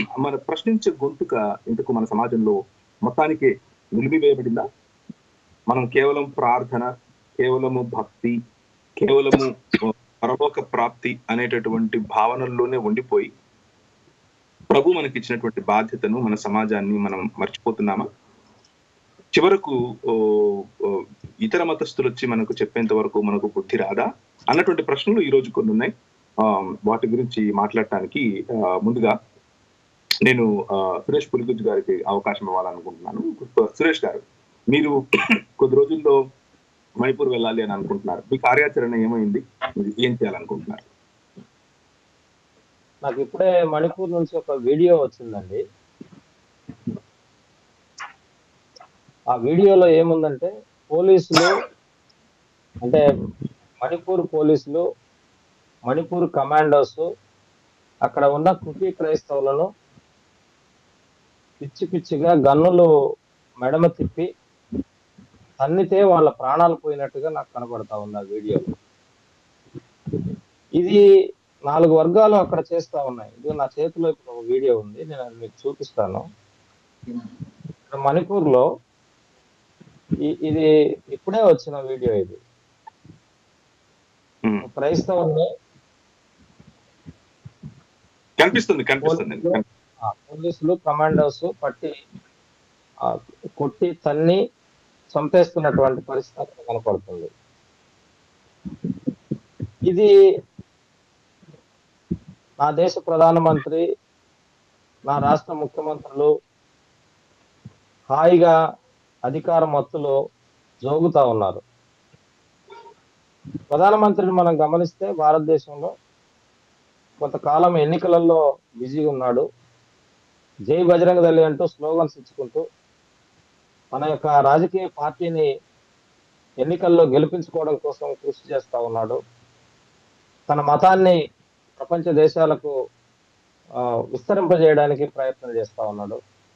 మన ప్రశ్నించే గొంతుక ఇంతకు మన సమాజంలో మొత్తానికి నిలిపివేయబడిందా మనం కేవలం ప్రార్థన కేవలము భక్తి కేవలము పరలోక ప్రాప్తి అనేటటువంటి భావనల్లోనే ఉండిపోయి ప్రభు మనకి ఇచ్చినటువంటి బాధ్యతను మన సమాజాన్ని మనం మర్చిపోతున్నామా చివరకు ఓ, ఓ, ఇతర మతస్థులు వచ్చి మనకు చెప్పేంత వరకు మనకు బుద్ధి రాదా అన్నటువంటి ప్రశ్నలు ఈ రోజు కొన్ని ఉన్నాయి ఆ, వాటి గురించి మాట్లాడటానికి ఆ, ముందుగా నేను ఆ, సురేష్ పులిగుజ్జు గారికి అవకాశం ఇవ్వాలనుకుంటున్నాను సురేష్ గారు మీరు కొద్ది రోజుల్లో మణిపూర్ వెళ్ళాలి అని అనుకుంటున్నారు మీ కార్యాచరణ ఏమైంది మీరు ఏం చేయాలనుకుంటున్నారు నాకు ఇప్పుడే మణిపూర్ నుంచి ఒక వీడియో వచ్చిందండి ఆ వీడియోలో ఏముందంటే పోలీసులు అంటే మణిపూర్ పోలీసులు మణిపూర్ కమాండోస్ అక్కడ ఉన్న కుకీ క్రైస్తవులను పిచ్చి పిచ్చిగా గన్నులు మెడమ తిప్పి తన్నితే వాళ్ళ ప్రాణాలు పోయినట్టుగా నాకు కనబడతా ఉంది ఆ వీడియోలో ఇది నాలుగు వర్గాలు అక్కడ చేస్తా ఉన్నాయి ఇది నా చేతిలో ఇప్పుడు ఒక వీడియో ఉంది నేను అది మీకు చూపిస్తాను ఇక్కడ మణిపూర్ లో ఈ- ఇది ఇప్పుడే వచ్చిన వీడియో ఇది ఉమ్. క్రైస్తవుల్ని కనిపిస్తుంది కనిపిస్తుంది ఆ, పోలీసులు కమాండోస్ పట్టి ఆ, కొట్టి తన్ని చంపేస్తున్నటువంటి పరిస్థితి అక్కడ కనపడుతుంది ఇది నా దేశ ప్రధానమంత్రి నా రాష్ట్ర ముఖ్యమంత్రులు హాయిగా అధికార మత్తులో జోగుతా ఉన్నారు ప్రధానమంత్రిని మనం గమనిస్తే భారతదేశంలో కొంతకాలం ఎన్నికలలో బిజీగా ఉన్నాడు జై బజరంగ దళి అంటూ స్లోగన్స్ ఇచ్చుకుంటూ మన యొక్క రాజకీయ పార్టీని ఎన్నికల్లో గెలిపించుకోవడం కోసం కృషి చేస్తా ఉన్నాడు తన మతాన్ని ప్రపంచ దేశాలకు ఆ, విస్తరింపజేయడానికి ప్రయత్నం చేస్తా ఉన్నాడు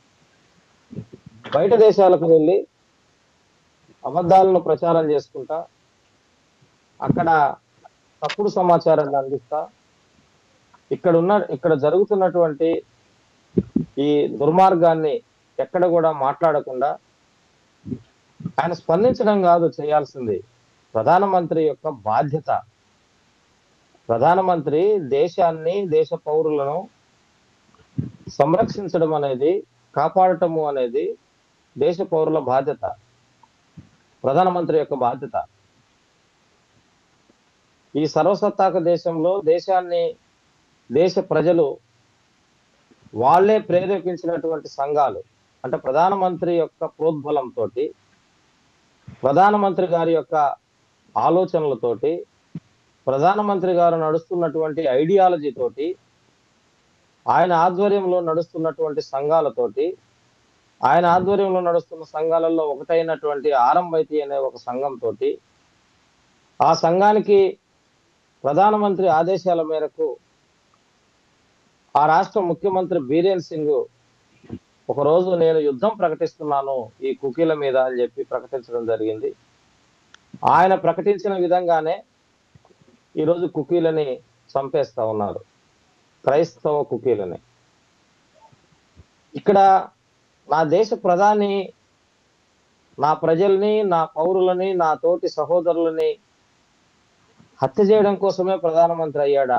బయట దేశాలకు వెళ్ళి అబద్ధాలను ప్రచారం చేసుకుంటా అక్కడ తప్పుడు సమాచారాన్ని అందిస్తా ఇక్కడ ఉన్న ఇక్కడ జరుగుతున్నటువంటి ఈ దుర్మార్గాన్ని ఎక్కడ కూడా మాట్లాడకుండా ఆయన స్పందించడం కాదు చేయాల్సింది ప్రధానమంత్రి యొక్క బాధ్యత ప్రధానమంత్రి దేశాన్ని దేశ పౌరులను సంరక్షించడం అనేది కాపాడటము అనేది దేశ పౌరుల బాధ్యత ప్రధానమంత్రి యొక్క బాధ్యత ఈ సర్వసత్తాక దేశంలో దేశాన్ని దేశ ప్రజలు వాళ్ళే ప్రేరేపించినటువంటి సంఘాలు అంటే ప్రధానమంత్రి యొక్క ప్రోద్బలంతో ప్రధానమంత్రి గారి యొక్క ఆలోచనలతోటి ప్రధానమంత్రి గారు నడుస్తున్నటువంటి ఐడియాలజీ తోటి ఆయన ఆధ్వర్యంలో నడుస్తున్నటువంటి సంఘాలతోటి ఆయన ఆధ్వర్యంలో నడుస్తున్న సంఘాలలో ఒకటైనటువంటి ఆరంభైతి అనే ఒక సంఘంతో ఆ సంఘానికి ప్రధానమంత్రి ఆదేశాల మేరకు ఆ రాష్ట్ర ముఖ్యమంత్రి బీరేన్ సింగ్ ఒక రోజు నేను యుద్ధం ప్రకటిస్తున్నాను ఈ కుకీల మీద అని చెప్పి ప్రకటించడం జరిగింది ఆయన ప్రకటించిన విధంగానే ఈరోజు కుకీలని చంపేస్తా ఉన్నారు క్రైస్తవ కుకీలని ఇక్కడ నా దేశ ప్రధాని నా ప్రజల్ని నా పౌరులని నా తోటి సహోదరులని హత్య చేయడం కోసమే ప్రధానమంత్రి అయ్యాడా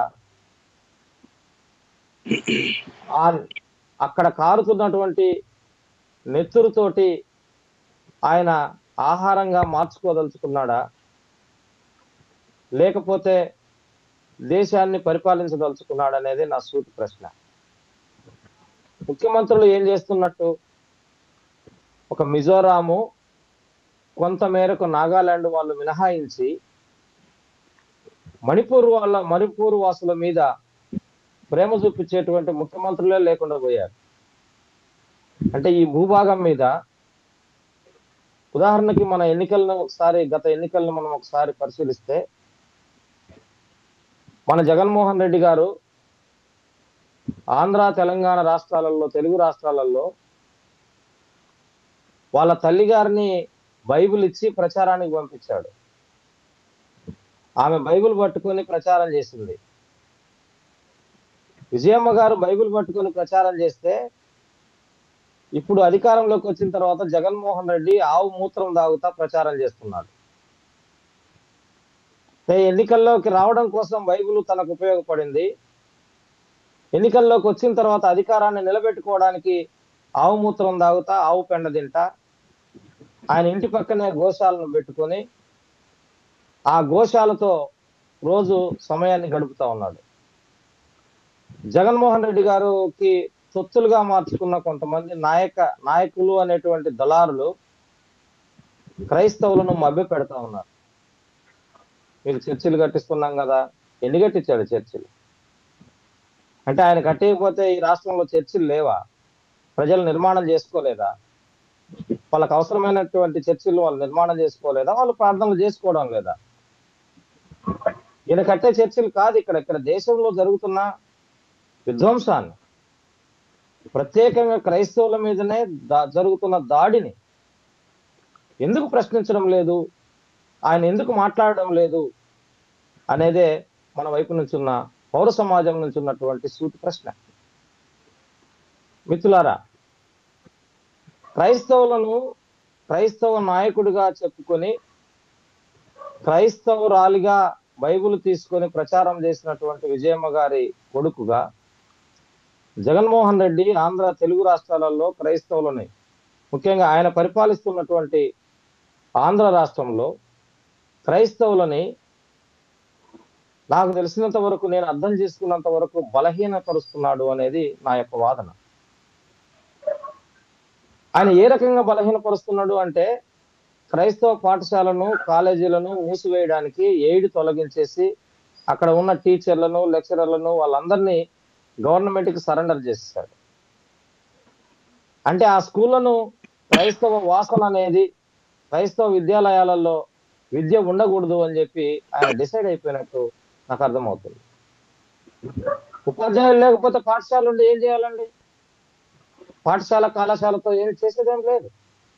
ఆ అక్కడ కారుతున్నటువంటి నెత్తురుతోటి ఆయన ఆహారంగా మార్చుకోదలుచుకున్నాడా లేకపోతే దేశాన్ని పరిపాలించదలుచుకున్నాడు అనేది నా సూటి ప్రశ్న ముఖ్యమంత్రులు ఏం చేస్తున్నట్టు ఒక మిజోరాము కొంత మేరకు నాగాలాండ్ వాళ్ళు మినహాయించి మణిపూర్ వాళ్ళ మణిపూర్ వాసుల మీద ప్రేమ చూపించేటువంటి ముఖ్యమంత్రులే లేకుండా పోయారు అంటే ఈ భూభాగం మీద ఉదాహరణకి మన ఎన్నికలను ఒకసారి గత ఎన్నికలను మనం ఒకసారి పరిశీలిస్తే మన జగన్మోహన్ రెడ్డి గారు ఆంధ్ర తెలంగాణ రాష్ట్రాలలో తెలుగు రాష్ట్రాలలో వాళ్ళ తల్లి గారిని బైబిల్ ఇచ్చి ప్రచారానికి పంపించాడు ఆమె బైబిల్ పట్టుకొని ప్రచారం చేసింది విజయమ్మ గారు బైబిల్ పట్టుకొని ప్రచారం చేస్తే ఇప్పుడు అధికారంలోకి వచ్చిన తర్వాత జగన్మోహన్ రెడ్డి ఆవు మూత్రం తాగుతా ప్రచారం చేస్తున్నాడు అంటే ఎన్నికల్లోకి రావడం కోసం బైబిల్ తనకు ఉపయోగపడింది ఎన్నికల్లోకి వచ్చిన తర్వాత అధికారాన్ని నిలబెట్టుకోవడానికి ఆవు మూత్రం తాగుతా ఆవు పెండ తింటా ఆయన ఇంటి పక్కనే గోశాలను పెట్టుకొని ఆ గోశాలతో రోజు సమయాన్ని గడుపుతా ఉన్నాడు జగన్మోహన్ రెడ్డి గారికి తొత్తులుగా మార్చుకున్న కొంతమంది నాయక నాయకులు అనేటువంటి దళారులు క్రైస్తవులను మభ్య పెడతా ఉన్నారు మీరు చర్చిలు కట్టిస్తున్నాం కదా ఎన్ని కట్టించాడు చర్చిలు అంటే ఆయన కట్టేయకపోతే ఈ రాష్ట్రంలో చర్చిలు లేవా ప్రజలు నిర్మాణం చేసుకోలేదా వాళ్ళకి అవసరమైనటువంటి చర్చిలు వాళ్ళు నిర్మాణం చేసుకోలేదా వాళ్ళు ప్రార్థనలు చేసుకోవడం లేదా ఈయన కట్టే చర్చిలు కాదు ఇక్కడ ఇక్కడ దేశంలో జరుగుతున్న విధ్వంసాన్ని ప్రత్యేకంగా క్రైస్తవుల మీదనే దా- జరుగుతున్న దాడిని ఎందుకు ప్రశ్నించడం లేదు ఆయన ఎందుకు మాట్లాడడం లేదు అనేదే మన వైపు నుంచి ఉన్న పౌర సమాజం నుంచి ఉన్నటువంటి సూటి ప్రశ్న మిత్రులారా క్రైస్తవులను క్రైస్తవ నాయకుడిగా చెప్పుకొని క్రైస్తవురాలిగా బైబిల్ తీసుకొని ప్రచారం చేసినటువంటి విజయమ్మ గారి కొడుకుగా జగన్మోహన్ రెడ్డి ఆంధ్ర తెలుగు రాష్ట్రాలలో క్రైస్తవులని ముఖ్యంగా ఆయన పరిపాలిస్తున్నటువంటి ఆంధ్ర రాష్ట్రంలో క్రైస్తవులని నాకు తెలిసినంత వరకు నేను అర్థం చేసుకున్నంత వరకు బలహీనపరుస్తున్నాడు అనేది నా యొక్క వాదన ఆయన ఏ రకంగా బలహీనపరుస్తున్నాడు అంటే క్రైస్తవ పాఠశాలను కాలేజీలను మూసివేయడానికి ఎయిడ్ తొలగించేసి అక్కడ ఉన్న టీచర్లను లెక్చరర్లను వాళ్ళందరినీ గవర్నమెంట్ కి సరెండర్ చేసేసాడు అంటే ఆ స్కూళ్ళను క్రైస్తవ వాసన అనేది క్రైస్తవ విద్యాలయాలలో విద్య ఉండకూడదు అని చెప్పి ఆయన డిసైడ్ అయిపోయినట్టు నాకు అర్థమవుతుంది ఉపాధ్యాయులు లేకపోతే పాఠశాల ఉండి ఏం చేయాలండి పాఠశాల కళాశాలతో ఏం చేసేదేం లేదు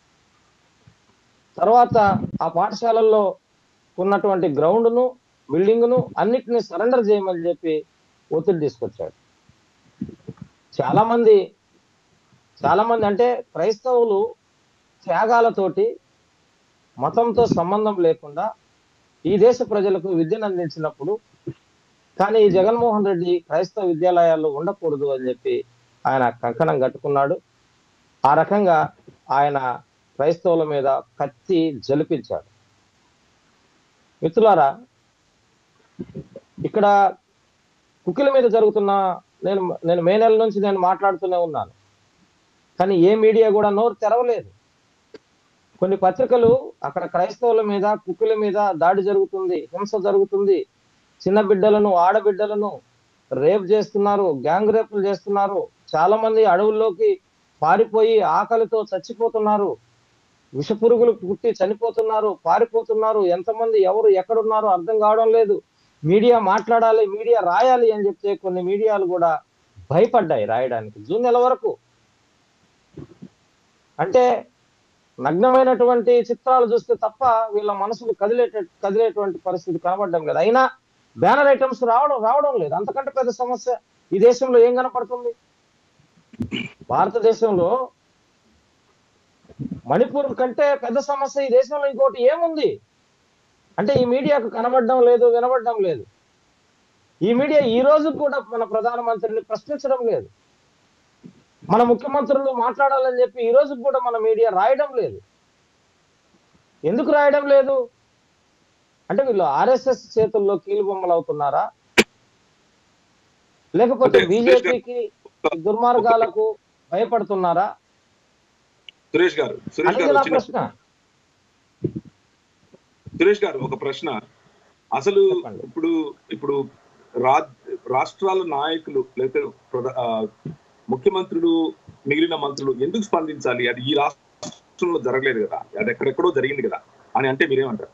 తర్వాత ఆ పాఠశాలల్లో ఉన్నటువంటి గ్రౌండ్ను బిల్డింగ్ను అన్నిటిని సరెండర్ చేయమని చెప్పి ఒత్తిడి తీసుకొచ్చాడు చాలా మంది చాలా మంది అంటే క్రైస్తవులు త్యాగాలతోటి మతంతో సంబంధం లేకుండా ఈ దేశ ప్రజలకు విద్యను అందించినప్పుడు కానీ ఈ జగన్మోహన్ రెడ్డి క్రైస్తవ విద్యాలయాల్లో ఉండకూడదు అని చెప్పి ఆయన కంకణం కట్టుకున్నాడు ఆ రకంగా ఆయన క్రైస్తవుల మీద కత్తి జలిపించాడు మిత్రులారా ఇక్కడ కుకిల మీద జరుగుతున్న నేను నేను మే నెల నుంచి నేను మాట్లాడుతూనే ఉన్నాను కానీ ఏ మీడియా కూడా నోరు తెరవలేదు కొన్ని పత్రికలు అక్కడ క్రైస్తవుల మీద కుక్కుల మీద దాడి జరుగుతుంది హింస జరుగుతుంది చిన్న బిడ్డలను ఆడబిడ్డలను రేప్ చేస్తున్నారు గ్యాంగ్ రేపులు చేస్తున్నారు చాలా మంది అడవుల్లోకి పారిపోయి ఆకలితో చచ్చిపోతున్నారు విష పురుగులు పుట్టి చనిపోతున్నారు పారిపోతున్నారు ఎంతమంది ఎవరు ఎక్కడున్నారో అర్థం కావడం లేదు మీడియా మాట్లాడాలి మీడియా రాయాలి అని చెప్తే కొన్ని మీడియాలు కూడా భయపడ్డాయి రాయడానికి జూన్ నెల వరకు అంటే నగ్నమైనటువంటి చిత్రాలు చూస్తే తప్ప వీళ్ళ మనసులు కదిలేట కదిలేటువంటి పరిస్థితి కనబడడం లేదు అయినా బ్యానర్ ఐటమ్స్ రావడం రావడం లేదు అంతకంటే పెద్ద సమస్య ఈ దేశంలో ఏం కనపడుతుంది భారతదేశంలో మణిపూర్ కంటే పెద్ద సమస్య ఈ దేశంలో ఇంకోటి ఏముంది అంటే ఈ మీడియాకు కనబడడం లేదు వినబడడం లేదు ఈ మీడియా ఈ రోజు కూడా మన ప్రధానమంత్రిని ప్రశ్నించడం లేదు మన ముఖ్యమంత్రులు మాట్లాడాలని చెప్పి ఈ రోజు కూడా మన మీడియా రాయడం లేదు ఎందుకు రాయడం లేదు అంటే వీళ్ళు ఆర్ఎస్ఎస్ చేతుల్లో కీలుబొమ్మలు అవుతున్నారా లేకపోతే అంటే బీజేపీకి దుర్మార్గాలకు భయపడుతున్నారా సురేష్ గారు సురేష్ అనేది గారు నా వచ్చిన ప్రశ్న సురేష్ గారు ఒక ప్రశ్న అసలు చెప్పండి. ఇప్పుడు ఇప్పుడు రా రాష్ట్రాల నాయకులు లేకపోతే ప్రధా- ఆ, ముఖ్యమంత్రులు మిగిలిన మంత్రులు ఎందుకు స్పందించాలి అది ఈ రాష్ట్రంలో జరగలేదు కదా అది ఎక్కడెక్కడో జరిగింది కదా అని అంటే మీరేమంటారు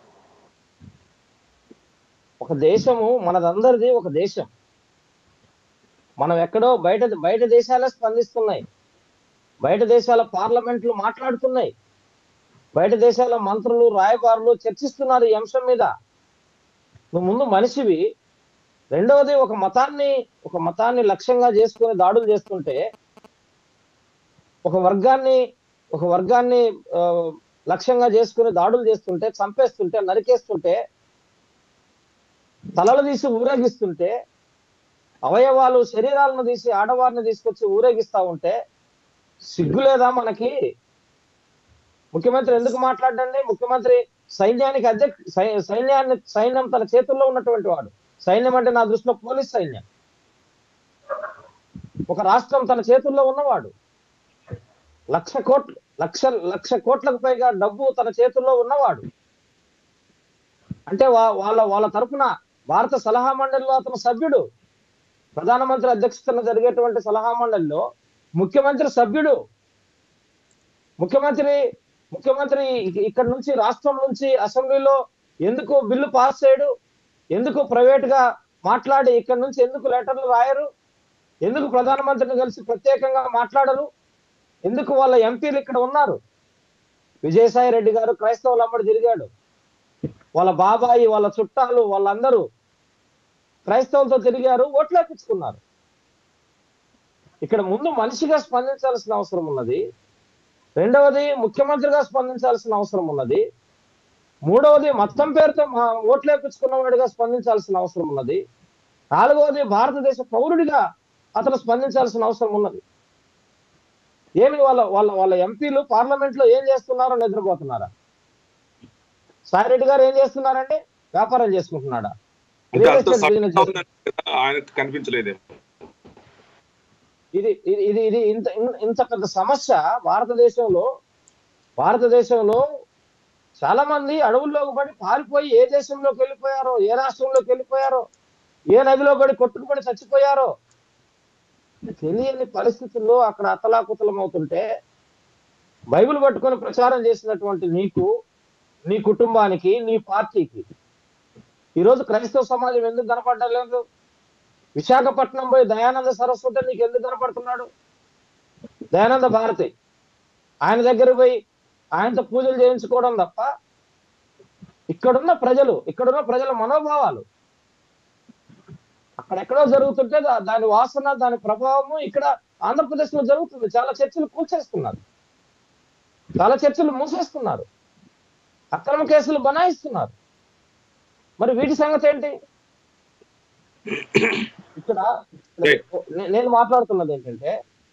ఒక దేశము మనదందరిది ఒక దేశం మనం ఎక్కడో బయట బయట దేశాలే స్పందిస్తున్నాయి బయట దేశాల పార్లమెంట్లు మాట్లాడుతున్నాయి బయట దేశాల మంత్రులు రాయబారులు చర్చిస్తున్నారు ఈ అంశం మీద నువ్వు ముందు మనిషివి రెండవది ఒక మతాన్ని ఒక మతాన్ని లక్ష్యంగా చేసుకుని దాడులు చేస్తుంటే ఒక వర్గాన్ని ఒక వర్గాన్ని ఆ, లక్ష్యంగా చేసుకుని దాడులు చేస్తుంటే చంపేస్తుంటే నరికేస్తుంటే తలలు తీసి ఊరేగిస్తుంటే అవయవాలు శరీరాలను తీసి ఆడవారిని తీసుకొచ్చి ఊరేగిస్తా ఉంటే సిగ్గు లేదా మనకి ముఖ్యమంత్రి ఎందుకు మాట్లాడండి ముఖ్యమంత్రి సైన్యానికి అధ్యక్ష సై- సైన్యాన్ని సైన్యం తన చేతుల్లో ఉన్నటువంటి వాడు సైన్యం అంటే నా దృష్టిలో పోలీస్ సైన్యం ఒక రాష్ట్రం తన చేతుల్లో ఉన్నవాడు లక్ష కోట్లు లక్ష లక్ష కోట్లకు పైగా డబ్బు తన చేతుల్లో ఉన్నవాడు అంటే వా- వాళ్ళ వాళ్ళ తరపున భారత సలహా మండలిలో అతను సభ్యుడు ప్రధానమంత్రి అధ్యక్షతన జరిగేటువంటి సలహా మండలిలో ముఖ్యమంత్రి సభ్యుడు ముఖ్యమంత్రి ముఖ్యమంత్రి ఇక- ఇక్కడ నుంచి రాష్ట్రం నుంచి అసెంబ్లీలో ఎందుకు బిల్లు పాస్ చేయడు ఎందుకు ప్రైవేట్ గా మాట్లాడి ఇక్కడ నుంచి ఎందుకు లెటర్లు రాయరు ఎందుకు ప్రధానమంత్రిని కలిసి ప్రత్యేకంగా మాట్లాడరు ఎందుకు వాళ్ళ ఎంపీలు ఇక్కడ ఉన్నారు విజయసాయి రెడ్డి గారు క్రైస్తవులు అమ్మడి తిరిగాడు వాళ్ళ బాబాయి వాళ్ళ చుట్టాలు వాళ్ళందరూ క్రైస్తవులతో తిరిగారు ఓట్లు వేపించుకున్నారు ఇక్కడ ముందు మనిషిగా స్పందించాల్సిన అవసరం ఉన్నది రెండవది ముఖ్యమంత్రిగా స్పందించాల్సిన అవసరం ఉన్నది మూడవది మొత్తం పేరుతో మా ఓట్లు వేపించుకున్నవాడిగా స్పందించాల్సిన అవసరం ఉన్నది నాలుగవది భారతదేశ పౌరుడిగా అతను స్పందించాల్సిన అవసరం ఉన్నది ఏమి వాళ్ళ వాళ్ళ వాళ్ళ ఎంపీలు పార్లమెంట్ లో ఏం చేస్తున్నారో నిద్రపోతున్నారా సాయిరెడ్డి గారు ఏం చేస్తున్నారంటే వ్యాపారం చేసుకుంటున్నాడా అంటే రియల్ అంత ఎస్టేట్ సడన్ బిజినెస్ గా ఉందని కదా ఆయనకు కనిపించలేదేమో ఇది ఇది ఇది ఇది ఇంత ఇన్- ఇంత పెద్ద సమస్య భారతదేశంలో భారతదేశంలో చాలా మంది అడవుల్లోకి పడి పారిపోయి ఏ దేశంలోకి వెళ్ళిపోయారో ఏ రాష్ట్రంలోకి వెళ్ళిపోయారో ఏ నదిలో పడి కొట్టుకుపడి చచ్చిపోయారో తెలియని పరిస్థితుల్లో అక్కడ అతలాకుతలం అవుతుంటే బైబిల్ పట్టుకొని ప్రచారం చేసినటువంటి నీకు నీ కుటుంబానికి నీ పార్టీకి ఈరోజు క్రైస్తవ సమాజం ఎందుకు కనపడలేదు విశాఖపట్నం పోయి దయానంద సరస్వతి నీకు ఎందుకు కనపడుతున్నాడు దయానంద భారతి ఆయన దగ్గర పోయి ఆయనతో పూజలు చేయించుకోవడం తప్ప ఇక్కడున్న ప్రజలు ఇక్కడున్న ప్రజల మనోభావాలు అక్కడెక్కడో జరుగుతుంటే దా- దాని వాసన దాని ప్రభావము ఇక్కడ ఆంధ్రప్రదేశ్ లో జరుగుతుంది చాలా చర్చలు కూల్చేస్తున్నారు చాలా చర్చలు మూసేస్తున్నారు అక్రమ కేసులు బనాయిస్తున్నారు మరి వీటి సంగతి ఏంటి ఇక్కడ నే- నేను మాట్లాడుతున్నది ఏంటంటే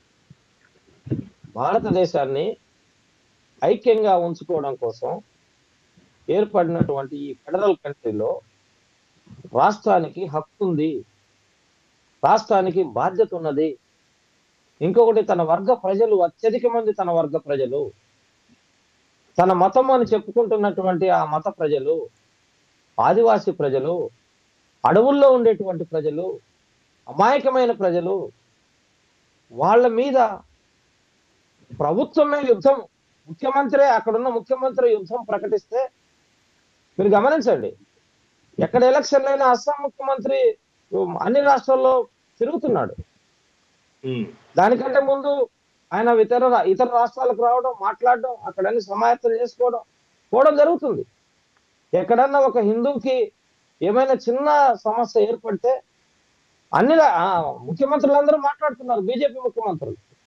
భారతదేశాన్ని ఐక్యంగా ఉంచుకోవడం కోసం ఏర్పడినటువంటి ఈ ఫెడరల్ కంట్రీలో రాష్ట్రానికి హక్కు ఉంది రాష్ట్రానికి బాధ్యత ఉన్నది ఇంకొకటి తన వర్గ ప్రజలు అత్యధిక మంది తన వర్గ ప్రజలు తన మతం అని చెప్పుకుంటున్నటువంటి ఆ మత ప్రజలు ఆదివాసీ ప్రజలు అడవుల్లో ఉండేటువంటి ప్రజలు అమాయకమైన ప్రజలు వాళ్ళ మీద ప్రభుత్వమే యుద్ధం ముఖ్యమంత్రి అక్కడున్న ముఖ్యమంత్రి యుద్ధం ప్రకటిస్తే మీరు గమనించండి ఎక్కడ ఎలక్షన్లైనా అస్సాం ముఖ్యమంత్రి ఉమ్, అన్ని రాష్ట్రాల్లో తిరుగుతున్నాడు ఉమ్. దానికంటే ముందు ఆయన ఇతర రా- ఇతర రాష్ట్రాలకు రావడం మాట్లాడడం అక్కడ అన్ని సమాయత్తం చేసుకోవడం పోవడం జరుగుతుంది ఎక్కడన్నా ఒక హిందూకి ఏమైనా చిన్న సమస్య ఏర్పడితే అన్ని రా- ఆ, ముఖ్యమంత్రులందరూ మాట్లాడుతున్నారు బీజేపీ ముఖ్యమంత్రులు